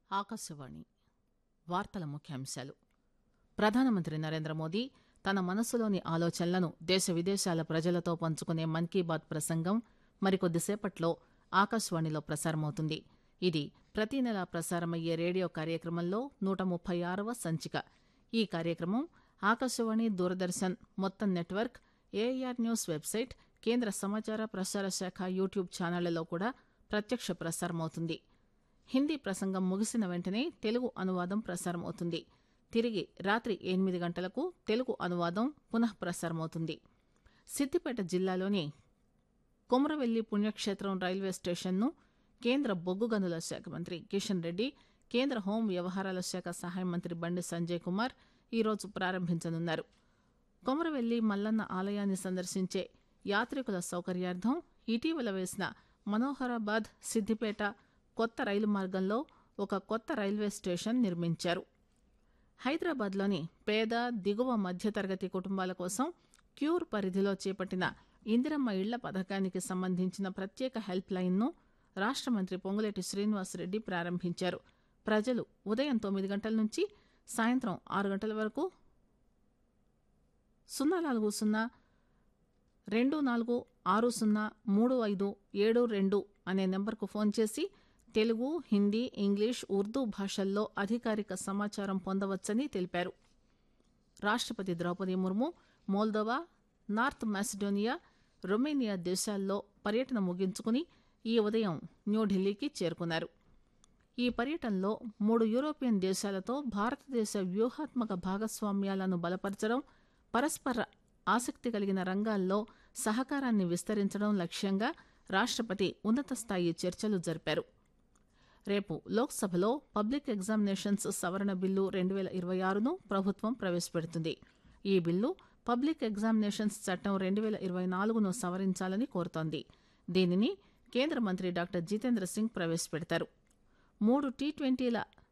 ఆకాశవాణి వార్తల ముఖ్యాంశాలు ప్రధానమంత్రి నరేంద్ర మోదీ తన మనసులోని ఆలోచనలను దేశ విదేశాల ప్రజలతో పంచుకునే మన్ కీ బాత్ ప్రసంగం మరికొద్దిసేపట్లో ఆకాశవాణిలో ప్రసారమవుతుంది ఇది ప్రతి నెలా ప్రసారమయ్యే రేడియో కార్యక్రమంలో నూట ముప్పై ఆరవ సంచిక ఈ కార్యక్రమం ఆకాశవాణి దూరదర్శన్ మొత్తం నెట్వర్క్ ఏఆర్ న్యూస్ వెబ్సైట్ కేంద్ర సమాచార ప్రసార శాఖ యూట్యూబ్ ఛానళ్లలో కూడా ప్రత్యక్ష ప్రసారమవుతుంది హిందీ ప్రసంగం ముగిసిన వెంటనే తెలుగు అనువాదం ప్రసారమవుతుంది తిరిగి రాత్రి ఎనిమిది గంటలకు తెలుగు అనువాదం పునః ప్రసారమవుతుంది సిద్దిపేట జిల్లాలోని కొమరవెల్లి పుణ్యక్షేత్రం రైల్వే స్టేషన్ను కేంద్ర బొగ్గు గనుల శాఖ మంత్రి కిషన్ రెడ్డి కేంద్ర హోం వ్యవహారాల శాఖ సహాయ మంత్రి బండి సంజయ్ కుమార్ ఈరోజు ప్రారంభించనున్నారు కొమరవెల్లి మల్లన్న ఆలయాన్ని సందర్శించే యాత్రికుల సౌకర్యార్థం ఇటీవల వేసిన మనోహరాబాద్ సిద్దిపేట కొత్త రైలు మార్గంలో ఒక కొత్త రైల్వే స్టేషన్ నిర్మించారు హైదరాబాద్లోని పేద దిగువ మధ్యతరగతి కుటుంబాల కోసం క్యూర్ పరిధిలో చేపట్టిన ఇందిరమ్మ ఇళ్ల పథకానికి సంబంధించిన ప్రత్యేక హెల్ప్ లైన్ను రాష్ట మంత్రి పొంగులేటి శ్రీనివాసరెడ్డి ప్రారంభించారు ప్రజలు ఉదయం తొమ్మిది గంటల నుంచి సాయంత్రం ఆరు గంటల వరకు సున్నా నాలుగు సున్నా రెండు నాలుగు ఆరు సున్నా మూడు ఐదు ఏడు రెండు అనే నెంబర్కు ఫోన్ చేసి తెలుగు హిందీ ఇంగ్లీష్ ఉర్దూ భాషల్లో అధికారిక సమాచారం పొందవచ్చని తెలిపారు రాష్టపతి Draupadi Murmu Moldova North Macedonia Romania దేశాల్లో పర్యటన ముగించుకుని ఈ ఉదయం న్యూఢిల్లీకి చేరుకున్నారు ఈ పర్యటనలో మూడు యూరోపియన్ దేశాలతో భారతదేశ వ్యూహాత్మక భాగస్వామ్యాలను బలపరచడం పరస్పర ఆసక్తి కలిగిన రంగాల్లో సహకారాన్ని విస్తరించడం లక్ష్యంగా రాష్టపతి ఉన్నత స్థాయి చర్చలు జరిపారు రేపు లోక్సభలో పబ్లిక్ ఎగ్జామినేషన్స్ సవరణ బిల్లు రెండు వేల ఇరవై ఆరును ప్రభుత్వం ప్రవేశపెడుతుంది ఈ బిల్లు పబ్లిక్ ఎగ్జామినేషన్స్ చట్టం రెండు వేల ఇరవై నాలుగును సవరించాలని కోరుతోంది దీనిని కేంద్ర మంత్రి డాక్టర్ జితేంద్ర సింగ్ ప్రవేశపెడతారు మూడు టీ ట్వంటీల